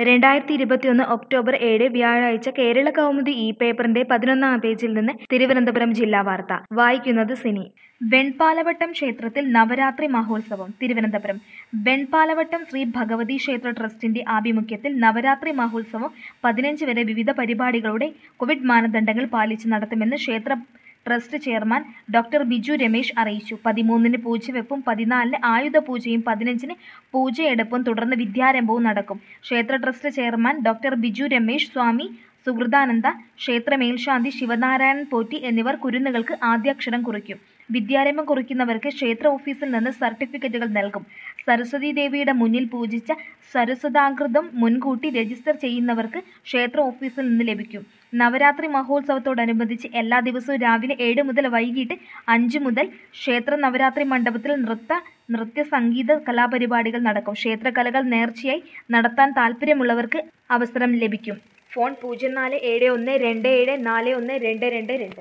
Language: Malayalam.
രണ്ടായിരത്തി ഇരുപത്തിയൊന്ന് ഒക്ടോബർ ഏഴ് വ്യാഴാഴ്ച കേരള കൗമുദി ഇ പേപ്പറിന്റെ പതിനൊന്നാം പേജിൽ നിന്ന് തിരുവനന്തപുരം ജില്ലാ വാർത്ത വായിക്കുന്നത് സിനി വെൺപാലവട്ടം ക്ഷേത്രത്തിൽ നവരാത്രി മഹോത്സവം തിരുവനന്തപുരം വെൺപാലവട്ടം ശ്രീ ഭഗവതി ക്ഷേത്ര ട്രസ്റ്റിന്റെ ആഭിമുഖ്യത്തിൽ നവരാത്രി മഹോത്സവം പതിനഞ്ച് വരെ വിവിധ പരിപാടികളുടെ കോവിഡ് മാനദണ്ഡങ്ങൾ പാലിച്ച് നടത്തുമെന്ന് ക്ഷേത്ര trust chairman doctor Biju Ramesh അറിയിച്ചു പതിമൂന്നിന് പൂജവെപ്പും പതിനാലിന് ആയുധ പൂജയും പതിനഞ്ചിന് പൂജയെടുപ്പും തുടർന്ന് വിദ്യാരംഭവും നടക്കും ക്ഷേത്ര trust chairman doctor Biju Ramesh Swami Suhrudananda ക്ഷേത്ര മേൽശാന്തി ശിവനാരായണൻ പോറ്റി എന്നിവർ കുരുന്നുകൾക്ക് ആദ്യാക്ഷരം കുറിക്കും വിദ്യാരംഭം കുറിക്കുന്നവർക്ക് ക്ഷേത്ര ഓഫീസിൽ നിന്ന് സർട്ടിഫിക്കറ്റുകൾ നൽകും സരസ്വതി ദേവിയുടെ മുന്നിൽ പൂജിച്ച സരസ്വതാകൃതം മുൻകൂട്ടി രജിസ്റ്റർ ചെയ്യുന്നവർക്ക് ക്ഷേത്ര ഓഫീസിൽ നിന്ന് ലഭിക്കും നവരാത്രി മഹോത്സവത്തോടനുബന്ധിച്ച് എല്ലാ ദിവസവും രാവിലെ ഏഴ് മുതൽ വൈകിട്ട് അഞ്ച് മുതൽ ക്ഷേത്ര നവരാത്രി മണ്ഡപത്തിൽ നൃത്ത നൃത്യ സംഗീത കലാപരിപാടികൾ നടക്കും ക്ഷേത്രകലകൾ നേർച്ചയായി നടത്താൻ താല്പര്യമുള്ളവർക്ക് അവസരം ലഭിക്കും ഫോൺ പൂജ്യം നാല് ഏഴ് ഒന്ന് രണ്ട് ഏഴ് നാല് ഒന്ന് രണ്ട് രണ്ട് രണ്ട്